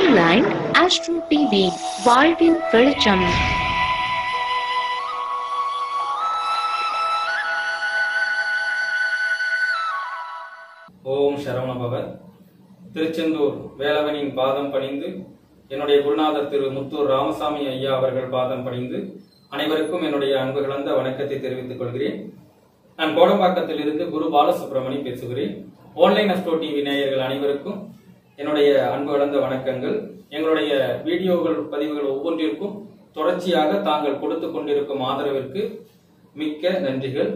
online astro TV வாழ்வின் வெளிச்சம் ஓம் சரவணபவ திருச்செந்தூர் வேலவனின் பாதம் பணிந்து என்னுடைய குருநாதர் திரு முத்தூர் ராமசாமி ஐயா அவர்கள் பாதம் பணிந்து அனைவருக்கும் என்னுடைய அன்பு கலந்த வணக்கத்தை தெரிவித்துக் கொள்கிறேன் நான் கோடம்பாக்கத்தில் இருந்து குரு பாலசுப்ரமணி பேசுகிறேன் ஆன்லைன் அஸ்ட்ரோ டிவி நேயர்கள் அனைவருக்கும் என்னுடைய அன்பு கலந்த வணக்கங்கள் எங்களுடைய வீடியோகள் பதிவுகள் ஒவ்வொன்றிற்கும் தொடர்ச்சியாக தாங்கள் கொடுத்து கொண்டிருக்கும் ஆதரவிற்கு மிக்க நன்றிகள்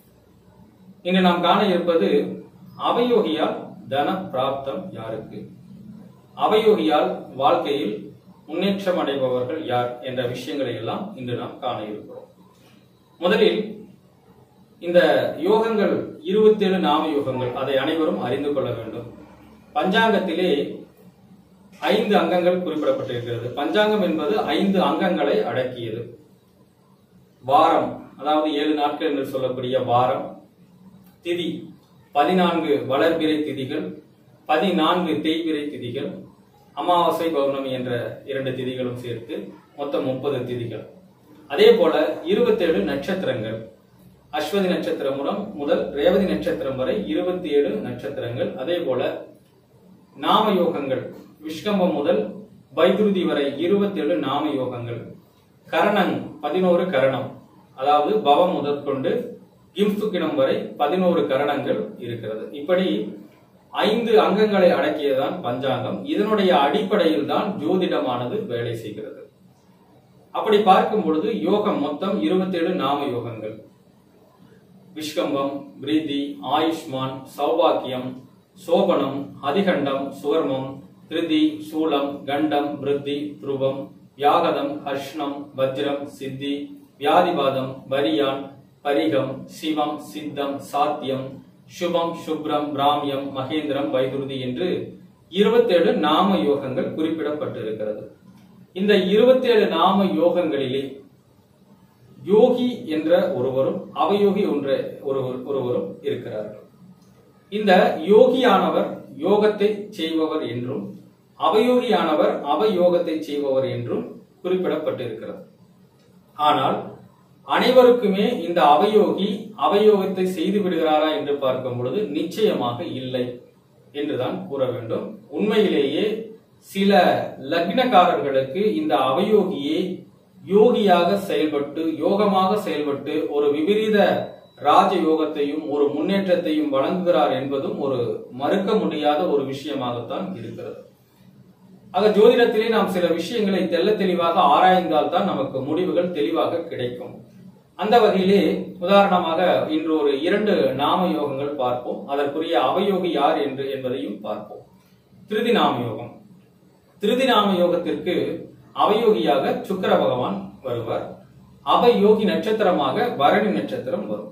இன்று நாம் காண இருப்பது அவயோகியால் தன பிராப்தம் யாருக்கு அவயோகியால் வாழ்க்கையில் முன்னேற்றம் அடைபவர்கள் யார் என்ற விஷயங்களை எல்லாம் இன்று நாம் காண இருக்கிறோம் முதலில் இந்த யோகங்கள் இருபத்தேழு நாம யோகங்கள் அதை அனைவரும் அறிந்து கொள்ள வேண்டும் பஞ்சாங்கத்திலே ஐந்து அங்கங்கள் குறிப்பிடப்பட்டிருக்கிறது பஞ்சாங்கம் என்பது ஐந்து அங்கங்களை அடக்கியது வாரம் அதாவது ஏழு நாட்கள் என்று சொல்லக்கூடிய வாரம் திதி பதினான்கு வளர்பிறை திதிகள் பதினான்கு தேய்பிறை திதிகள் அமாவாசை பௌர்ணமி என்ற இரண்டு திதிகளும் சேர்த்து மொத்தம் முப்பது திதிகள் அதே போல இருபத்தேழு நட்சத்திரங்கள் அஸ்வதி நட்சத்திரம் முதல் முதல் ரேவதி நட்சத்திரம் வரை இருபத்தி ஏழு நட்சத்திரங்கள் அதே போல நாம யோகங்கள் விஷ்கம்பம் முதல் வைதுருதி வரை இருபத்தேழு நாம யோகங்கள் கரணம் பதினோரு கரணம் அதாவது பவம் முதற்கொண்டு கிம்சுக்கினம் வரை பதினோரு கரணங்கள் இருக்கிறது இப்படி ஐந்து அங்கங்களை அடக்கியதுதான் பஞ்சாங்கம் இதனுடைய அடிப்படையில் தான் ஜோதிடமானது வேலை செய்கிறது அப்படி பார்க்கும் பொழுது யோகம் மொத்தம் இருபத்தேழு நாம யோகங்கள் விஷ்கம்பம் பிரீதி ஆயுஷ்மான் சௌபாக்கியம் சோபனம் அதிகண்டம் சுவர்மம் திருதி சூலம் கண்டம் விருத்தி துருவம் வியாகதம் ஹர்ஷ்ணம் வஜ்ரம் சித்தி வியாதிபாதம் வரியான் பரிகம் சிவம் சித்தம் சாத்தியம் சுபம் சுப்ரம் பிராமியம் மகேந்திரம் வைதுருதி என்று இருபத்தேழு நாம யோகங்கள் குறிப்பிடப்பட்டிருக்கிறது இந்த இருபத்தேழு நாம யோகங்களிலே யோகி என்ற ஒருவரும் அவயோகி என்ற ஒருவர் ஒருவரும் இருக்கிறார்கள் இந்த யோகியானவர் யோகத்தை செய்பவர் என்றும் அவயோகியானவர் அவயோகத்தை செய்பவர் என்றும் குறிப்பிடப்பட்டிருக்கிறது ஆனால் அனைவருக்குமே இந்த அவயோகி அவயோகத்தை செய்து விடுகிறாரா என்று பார்க்கும் பொழுது நிச்சயமாக இல்லை என்றுதான் கூற வேண்டும் உண்மையிலேயே சில லக்னக்காரர்களுக்கு இந்த அவயோகியே யோகியாக செயல்பட்டு யோகமாக செயல்பட்டு ஒரு விபரீத ராஜ யோகத்தையும் ஒரு முன்னேற்றத்தையும் வழங்குகிறார் என்பதும் ஒரு மறுக்க முடியாத ஒரு விஷயமாகத்தான் இருக்கிறது ஆக ஜோதிடத்திலே நாம் சில விஷயங்களை தெள்ள தெளிவாக ஆராய்ந்தால் தான் நமக்கு முடிவுகள் தெளிவாக கிடைக்கும் அந்த வகையிலே உதாரணமாக இன்று ஒரு இரண்டு நாம யோகங்கள் பார்ப்போம் அதற்குரிய அவயோகி யார் என்று என்பதையும் பார்ப்போம் திருதி நாம யோகம் திருதி நாம யோகத்திற்கு அவயோகியாக சுக்கர பகவான் வருவார் அவயோகி நட்சத்திரமாக பரணி நட்சத்திரம் வரும்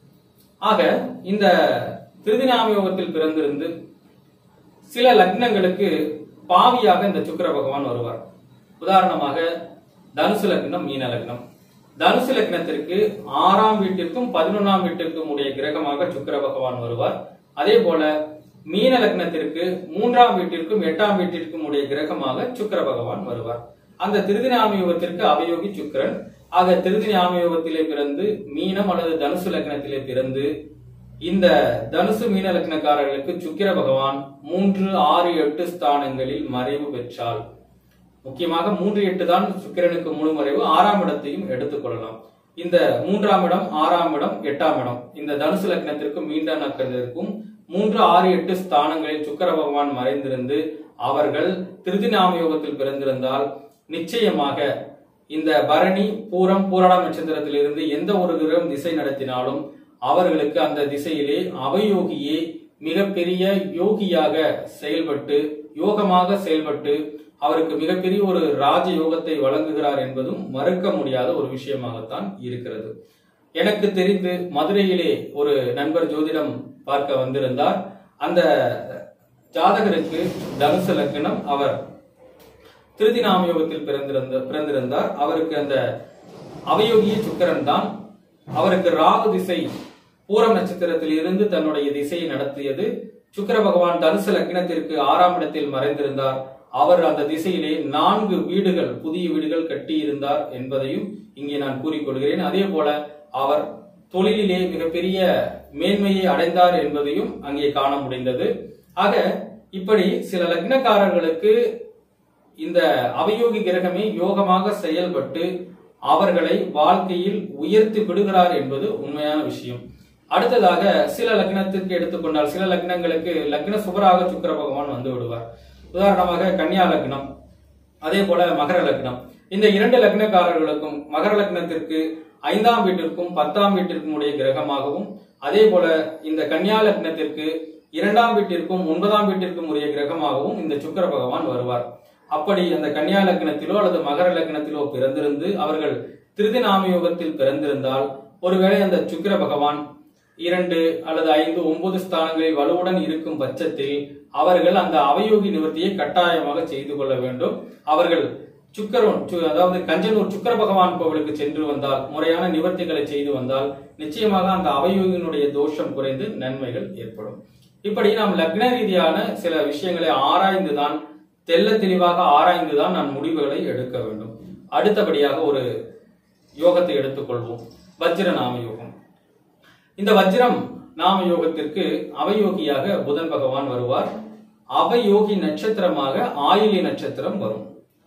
ஆக இந்த திருதிநாம யோகத்தில் பிறந்திருந்து சில லக்னங்களுக்கு பாவியாக இந்த சுக்கர பகவான் வருவார் உதாரணமாக தனுசு லக்னம் மீன லக்னம் தனுசு லக்னத்திற்கு ஆறாம் வீட்டிற்கும் பதினொன்னாம் வீட்டிற்கும் உடைய கிரகமாக சுக்கர பகவான் வருவார் அதே போல மீன லக்னத்திற்கு மூன்றாம் வீட்டிற்கும் எட்டாம் வீட்டிற்கும் உடைய கிரகமாக சுக்கர பகவான் வருவார் அந்த திருதிநாம யோகத்திற்கு அவயோகி சுக்கரன் ஆக திருதிநாம யோகத்திலே பிறந்து மீனம் அல்லது தனுசு லக்னத்திலே பிறந்து இந்த தனுசு மீன லக்னக்காரர்களுக்கு சுக்கிர பகவான் மூன்று ஆறு எட்டு ஸ்தானங்களில் மறைவு பெற்றால் முக்கியமாக மூன்று எட்டு தான் சுக்கிரனுக்கு முழு மறைவு ஆறாம் இடத்தையும் எடுத்துக்கொள்ளலாம் இந்த மூன்றாம் இடம் ஆறாம் இடம் எட்டாம் இடம் இந்த தனுசு லக்னத்திற்கும் மீண்ட நக்கத்திற்கும் மூன்று ஆறு எட்டு ஸ்தானங்களில் சுக்கர பகவான் மறைந்திருந்து அவர்கள் திருதிநாம யோகத்தில் பிறந்திருந்தால் நிச்சயமாக இந்த பரணி பூரம் பூராடம் நட்சத்திரத்திலிருந்து எந்த ஒரு கிரகம் திசை நடத்தினாலும் அவர்களுக்கு அந்த திசையிலே அவயோகியே மிகப்பெரிய யோகியாக செயல்பட்டு யோகமாக செயல்பட்டு அவருக்கு மிகப்பெரிய ஒரு ராஜ யோகத்தை வழங்குகிறார் என்பதும் மறுக்க முடியாத ஒரு விஷயமாகத்தான் இருக்கிறது எனக்கு தெரிந்து மதுரையிலே ஒரு நண்பர் ஜோதிடம் பார்க்க வந்திருந்தார் அந்த ஜாதகருக்கு தனுசு லக்னம் அவர் திருதி நாமயோகத்தில் பிறந்திருந்த பிறந்திருந்தார் அவருக்கு அந்த அவயோகிய சுக்கரன் தான் அவருக்கு ராகு திசை பூரம் நட்சத்திரத்தில் இருந்து தன்னுடைய திசையை நடத்தியது சுக்கிர பகவான் தனுசு லக்னத்திற்கு ஆறாம் இடத்தில் மறைந்திருந்தார் அவர் அந்த திசையிலே நான்கு வீடுகள் புதிய வீடுகள் கட்டியிருந்தார் என்பதையும் இங்கே நான் கூறிக்கொள்கிறேன் அதே போல அவர் தொழிலிலே மிகப்பெரிய மேன்மையை அடைந்தார் என்பதையும் அங்கே காண முடிந்தது ஆக இப்படி சில லக்னக்காரர்களுக்கு இந்த அவயோகி கிரகமே யோகமாக செயல்பட்டு அவர்களை வாழ்க்கையில் உயர்த்தி விடுகிறார் என்பது உண்மையான விஷயம் அடுத்ததாக சில லக்னத்திற்கு எடுத்துக்கொண்டால் சில லக்னங்களுக்கு லக்ன சுபராக சுக்கிர பகவான் வந்து விடுவார் உதாரணமாக கன்னியா லக்னம் அதே போல மகர லக்னம் இந்த இரண்டு லக்னக்காரர்களுக்கும் மகர லக்னத்திற்கு ஐந்தாம் வீட்டிற்கும் பத்தாம் வீட்டிற்கும் உடைய கிரகமாகவும் அதே போல இந்த கன்னியா லக்னத்திற்கு இரண்டாம் வீட்டிற்கும் ஒன்பதாம் வீட்டிற்கும் உரிய கிரகமாகவும் இந்த சுக்கிர பகவான் வருவார் அப்படி அந்த கன்னியா லக்னத்திலோ அல்லது மகர லக்னத்திலோ பிறந்திருந்து அவர்கள் திருதி நாமயோகத்தில் பிறந்திருந்தால் ஒருவேளை அந்த சுக்கிர பகவான் இரண்டு அல்லது ஐந்து ஒன்பது ஸ்தானங்களில் வலுவுடன் இருக்கும் பட்சத்தில் அவர்கள் அந்த அவயோகி நிவர்த்தியை கட்டாயமாக செய்து கொள்ள வேண்டும் அவர்கள் சுக்கரன் சு- அதாவது கஞ்சனூர் சுக்கர பகவான் கோவிலுக்கு சென்று வந்தால் முறையான நிவர்த்திகளை செய்து வந்தால் நிச்சயமாக அந்த அவயோகியினுடைய தோஷம் குறைந்து நன்மைகள் ஏற்படும் இப்படி நாம் லக்ன ரீதியான சில விஷயங்களை ஆராய்ந்துதான் தெள்ள தெளிவாக ஆராய்ந்துதான் நான் முடிவுகளை எடுக்க வேண்டும் அடுத்தபடியாக ஒரு யோகத்தை எடுத்துக்கொள்வோம் வஜ்ர நாம யோகம் இந்த வஜ்ரம் நாம யோகத்திற்கு அவயோகியாக புதன் பகவான் வருவார் அவயோகி நட்சத்திரமாக ஆயிலி நட்சத்திரம் வரும்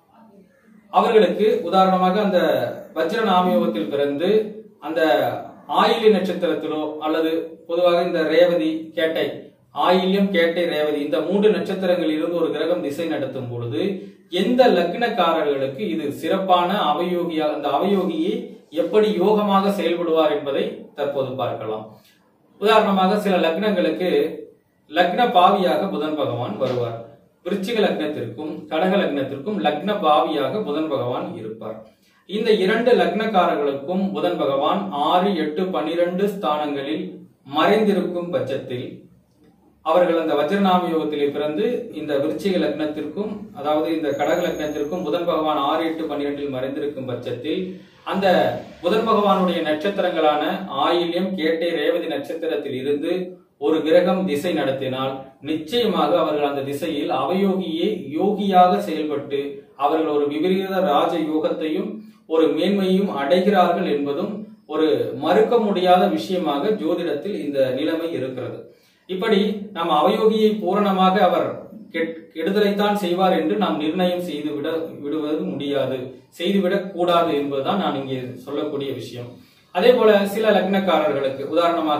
அவர்களுக்கு உதாரணமாக அந்த வஜ்ர நாமயோகத்தில் பிறந்து அந்த ஆயிலி நட்சத்திரத்திலோ அல்லது பொதுவாக இந்த ரேவதி கேட்டை ஆயில்யம் கேட்டை ரேவதி இந்த மூன்று நட்சத்திரங்களில் இருந்து ஒரு கிரகம் திசை நடத்தும் பொழுது எந்த லக்னக்காரர்களுக்கு இது சிறப்பான அவயோகியாக அந்த அவயோகியை எப்படி யோகமாக செயல்படுவார் என்பதை தற்போது பார்க்கலாம் உதாரணமாக சில லக்னங்களுக்கு லக்ன பாவியாக புதன் பகவான் வருவார் விருச்சிக லக்னத்திற்கும் கடக லக்னத்திற்கும் லக்ன பாவியாக புதன் பகவான் இருப்பார் இந்த இரண்டு லக்னக்காரர்களுக்கும் புதன் பகவான் ஆறு எட்டு பன்னிரண்டு ஸ்தானங்களில் மறைந்திருக்கும் பட்சத்தில் அவர்கள் அந்த வஜ்ரநாம யோகத்திலே பிறந்து இந்த விருச்சிக லக்னத்திற்கும் அதாவது இந்த கடக லக்னத்திற்கும் புதன் பகவான் ஆறு எட்டு பன்னிரெண்டில் மறைந்திருக்கும் பட்சத்தில் அந்த புதன் பகவானுடைய நட்சத்திரங்களான ஆயில்யம் கேட்டை ரேவதி நட்சத்திரத்தில் இருந்து ஒரு கிரகம் திசை நடத்தினால் நிச்சயமாக அவர்கள் அந்த திசையில் அவயோகியே யோகியாக செயல்பட்டு அவர்கள் ஒரு விபரீத ராஜ யோகத்தையும் ஒரு மேன்மையும் அடைகிறார்கள் என்பதும் ஒரு மறுக்க முடியாத விஷயமாக ஜோதிடத்தில் இந்த நிலைமை இருக்கிறது இப்படி நாம் அவயோகியை பூரணமாக அவர் கெட்- கெடுதலைத்தான் செய்வார் என்று நாம் நிர்ணயம் செய்து விட விடுவது முடியாது செய்துவிடக் கூடாது என்பதுதான் நான் இங்கே சொல்லக்கூடிய விஷயம் அதே போல சில லக்னக்காரர்களுக்கு உதாரணமாக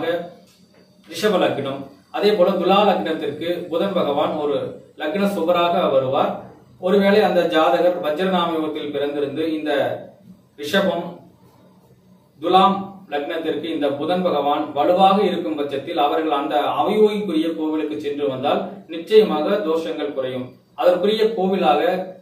ரிஷப லக்னம் அதே போல துலா லக்னத்திற்கு புதன் பகவான் ஒரு லக்ன சுபராக வருவார் ஒருவேளை அந்த ஜாதகர் வஜ்ரநாமயோகத்தில் பிறந்திருந்து இந்த ரிஷபம் துலாம் லக்னத்திற்கு இந்த புதன் பகவான் வலுவாக இருக்கும் பட்சத்தில் அவர்கள் அந்த அவயோகிக்குரிய கோவிலுக்கு சென்று வந்தால் நிச்சயமாக தோஷங்கள் குறையும் அதற்குரிய கோவிலாக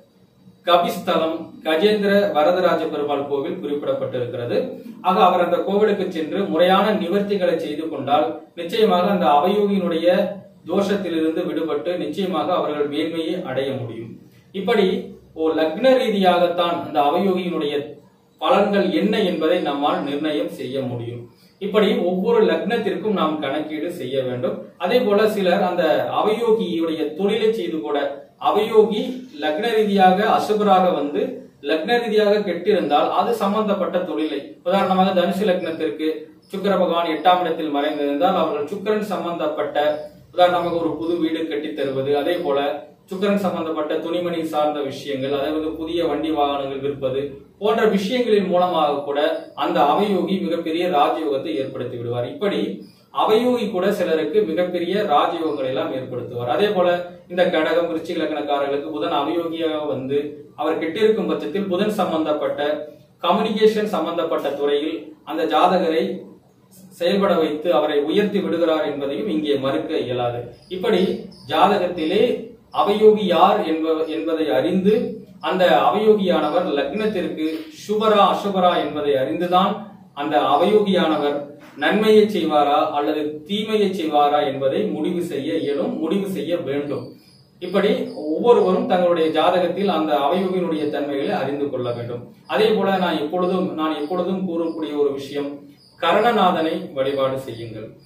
கபிஸ்தலம் கஜேந்திர வரதராஜ பெருமாள் கோவில் குறிப்பிடப்பட்டிருக்கிறது ஆக அவர் அந்த கோவிலுக்கு சென்று முறையான நிவர்த்திகளை செய்து கொண்டால் நிச்சயமாக அந்த அவயோகியினுடைய தோஷத்திலிருந்து விடுபட்டு நிச்சயமாக அவர்கள் மேன்மையை அடைய முடியும் இப்படி ஓ லக்ன ரீதியாகத்தான் அந்த அவயோகியினுடைய பலன்கள் என்ன என்பதை நம்மால் நிர்ணயம் செய்ய முடியும் இப்படி ஒவ்வொரு லக்னத்திற்கும் நாம் கணக்கீடு செய்ய வேண்டும் அதே போல சிலர் அந்த அவயோகியுடைய தொழிலை செய்து கூட அவயோகி லக்ன ரீதியாக அசுபராக வந்து லக்ன ரீதியாக கெட்டிருந்தால் அது சம்பந்தப்பட்ட தொழிலை உதாரணமாக தனுசு லக்னத்திற்கு சுக்கிர பகவான் எட்டாம் இடத்தில் மறைந்திருந்தால் அவர்கள் சுக்கிரன் சம்பந்தப்பட்ட உதாரணமாக ஒரு புது வீடு கட்டித் தருவது அதே போல சுக்கிரன் சம்பந்தப்பட்ட துணிமணி சார்ந்த விஷயங்கள் அதாவது புதிய வண்டி வாகனங்கள் விற்பது போன்ற விஷயங்களின் மூலமாக கூட அந்த அவயோகி மிகப்பெரிய ராஜயோகத்தை ஏற்படுத்தி விடுவார் இப்படி அவயோகி கூட சிலருக்கு மிகப்பெரிய ராஜயோகங்களை எல்லாம் ஏற்படுத்துவார் அதே போல இந்த கடகம் விருச்சிக லக்னக்காரர்களுக்கு புதன் அவயோகியாக வந்து அவர் கெட்டிருக்கும் பட்சத்தில் புதன் சம்பந்தப்பட்ட கம்யூனிகேஷன் சம்பந்தப்பட்ட துறையில் அந்த ஜாதகரை செயல்பட வைத்து அவரை உயர்த்தி விடுகிறார் என்பதையும் இங்கே மறுக்க இயலாது இப்படி ஜாதகத்திலே அவயோகி யார் என்ப- என்பதை அறிந்து அந்த அவயோகியானவர் லக்னத்திற்கு சுபரா அசுபரா என்பதை அறிந்துதான் அந்த அவயோகியானவர் நன்மையை செய்வாரா அல்லது தீமையை செய்வாரா என்பதை முடிவு செய்ய இயலும் முடிவு செய்ய வேண்டும் இப்படி ஒவ்வொருவரும் தங்களுடைய ஜாதகத்தில் அந்த அவயோகியினுடைய தன்மைகளை அறிந்து கொள்ள வேண்டும் அதே போல நான் எப்பொழுதும் நான் எப்பொழுதும் கூறக்கூடிய ஒரு விஷயம் கரணநாதனை வழிபாடு செய்யுங்கள்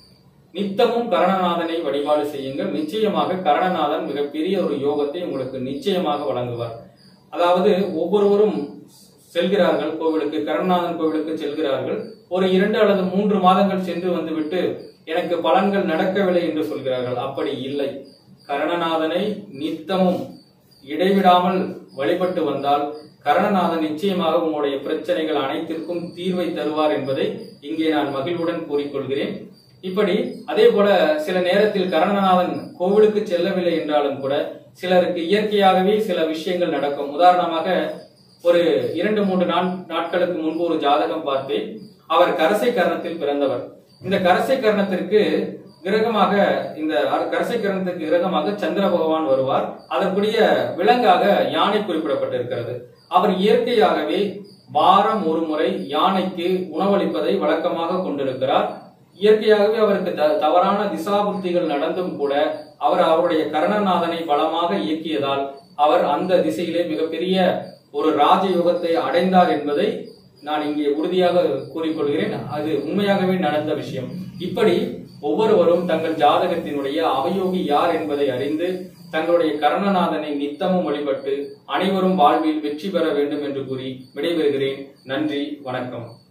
நித்தமும் கரணநாதனை வழிபாடு செய்யுங்கள் நிச்சயமாக கரணநாதன் மிகப்பெரிய ஒரு யோகத்தை உங்களுக்கு நிச்சயமாக வழங்குவார் அதாவது ஒவ்வொருவரும் செல்கிறார்கள் கோவிலுக்கு கரணநாதன் கோவிலுக்கு செல்கிறார்கள் ஒரு இரண்டு அல்லது மூன்று மாதங்கள் சென்று வந்துவிட்டு எனக்கு பலன்கள் நடக்கவில்லை என்று சொல்கிறார்கள் அப்படி இல்லை கரணநாதனை நித்தமும் இடைவிடாமல் வழிபட்டு வந்தால் கரணநாதன் நிச்சயமாக உங்களுடைய பிரச்சனைகள் அனைத்திற்கும் தீர்வை தருவார் என்பதை இங்கே நான் மகிழ்வுடன் கூறிக்கொள்கிறேன் இப்படி அதே போல சில நேரத்தில் கரணநாதன் கோவிலுக்கு செல்லவில்லை என்றாலும் கூட சிலருக்கு இயற்கையாகவே சில விஷயங்கள் நடக்கும் உதாரணமாக ஒரு இரண்டு மூன்று நாட்- நாட்களுக்கு முன்பு ஒரு ஜாதகம் பார்த்தேன் அவர் கரசை கரணத்தில் பிறந்தவர் இந்த கரசை கரணத்திற்கு கிரகமாக இந்த அர- கரசை கரணத்துக்கு கிரகமாக சந்திர பகவான் வருவார் அதற்குரிய விலங்காக யானை குறிப்பிடப்பட்டிருக்கிறது அவர் இயற்கையாகவே வாரம் ஒரு முறை யானைக்கு உணவளிப்பதை வழக்கமாக கொண்டிருக்கிறார் இயற்கையாகவே அவருக்கு த- தவறான திசாபுத்திகள் நடந்தும் கூட அவர் அவருடைய கரணநாதனை பலமாக இயக்கியதால் அவர் அந்த திசையிலே மிகப்பெரிய ஒரு ராஜயோகத்தை அடைந்தார் என்பதை நான் இங்கே உறுதியாக கூறிக்கொள்கிறேன் அது உண்மையாகவே நடந்த விஷயம் இப்படி ஒவ்வொருவரும் தங்கள் ஜாதகத்தினுடைய அவயோகி யார் என்பதை அறிந்து தங்களுடைய கரணநாதனை நித்தமும் வழிபட்டு அனைவரும் வாழ்வில் வெற்றி பெற வேண்டும் என்று கூறி விடைபெறுகிறேன் நன்றி வணக்கம்